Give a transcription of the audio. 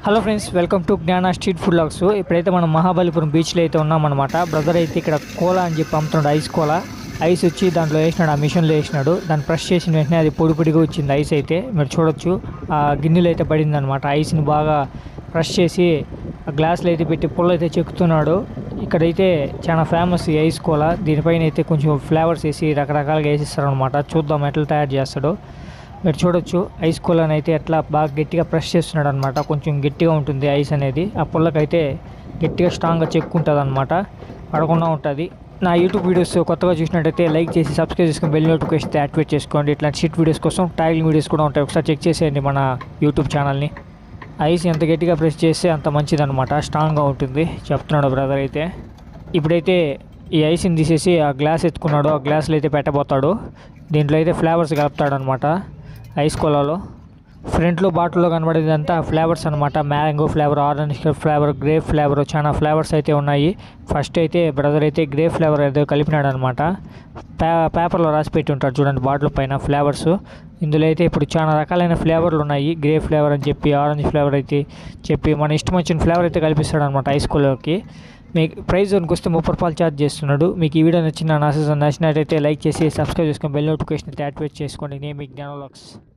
hello friends welcome to Gnana street food vlogs ఇప్పుడైతే మనం మహాబలిపురం బీచ్లో అయితే ఉన్నామన్నమాట బ్రదర్ అయితే ఇక్కడ కోలా అని చెప్పి అమ్ముతున్నాడు ఐస్ కోలా ఐస్ వచ్చి దాంట్లో వేసినాడు ఆ మిషన్లో వేసినాడు దాన్ని ప్రెస్ చేసిన వెంటనే అది పొడి పొడిగా వచ్చింది ఐస్ అయితే మీరు చూడొచ్చు ఆ గిన్నెలో అయితే పడింది అనమాట ఐస్ని బాగా ప్రెస్ చేసి ఆ గ్లాసులో అయితే పెట్టి పుల్ల అయితే చెక్కుతున్నాడు ఇక్కడైతే చాలా ఫేమస్ ఈ ఐస్ కోలా దీనిపైన అయితే కొంచెం ఫ్లేవర్స్ వేసి రకరకాలుగా వేసిస్తారు అనమాట చూద్దాం ఎట్లా తయారు చేస్తాడో మీరు చూడొచ్చు ఐస్ కూలర్ అయితే ఎట్లా బాగా గట్టిగా ప్రెస్ చేస్తున్నాడు అనమాట కొంచెం గట్టిగా ఉంటుంది ఐస్ అనేది ఆ పుల్లకైతే గట్టిగా స్ట్రాంగ్గా చెక్కుంటుంది అనమాట పడకుండా ఉంటుంది నా యూట్యూబ్ వీడియోస్ కొత్తగా చూసినట్టయితే లైక్ చేసి సబ్స్క్రైబ్ చేసుకుని బెల్ నోటిఫికేషన్ యాక్టివేట్ చేసుకోండి ఇట్లాంటి షీట్ వీడియోస్ కోసం టైలింగ్ వీడియోస్ కూడా ఉంటాయి ఒకసారి చెక్ చేసేయండి మన యూట్యూబ్ ఛానల్ని ఐస్ ఎంత గట్టిగా ప్రెస్ చేస్తే అంత మంచిదన్నమాట స్ట్రాంగ్గా ఉంటుంది చెప్తున్నాడు బ్రదర్ అయితే ఇప్పుడైతే ఈ ఐస్ని తీసేసి ఆ గ్లాస్ ఎత్తుకున్నాడు ఆ గ్లాసులో అయితే పెట్టబోతాడు దీంట్లో అయితే ఫ్లేవర్స్ కలుపుతాడు అనమాట ఐస్ కోలాలో ఫ్రంట్లో బాటిల్లో కనబడేదంతా ఫ్లేవర్స్ అనమాట mango flavour orange flavour grape flavour చాలా ఫ్లేవర్స్ అయితే ఉన్నాయి ఫస్ట్ అయితే బ్రదర్ అయితే గ్రేప్ ఫ్లేవర్ ఏదో కలిపినాడు అనమాట పే పేపర్లో రాసి పెట్టి ఉంటాడు చూడండి బాటిల్ పైన ఫ్లేవర్స్ ఇందులో అయితే ఇప్పుడు చాలా రకాలైన ఫ్లేవర్లు ఉన్నాయి గ్రేప్ ఫ్లేవర్ అని చెప్పి ఆరెంజ్ ఫ్లేవర్ అయితే చెప్పి మన ఇష్టం వచ్చిన ఫ్లేవర్ అయితే కల్పిస్తాడు అనమాట ఐస్ కూలర్కి మీకు ప్రైస్ జోన్కి వస్తే ముప్పై రూపాయలు ఛార్జ్ చేస్తున్నాడు మీకు ఈ వీడియో నచ్చిన నా నచ్చినట్టయితే లైక్ చేసి సబ్స్క్రైబ్ చేసుకొని బెల్ నోటిఫికేషన్ అయితే యాక్టివేట్ చేసుకోండి నేను మీ జ్ఞానలాక్స్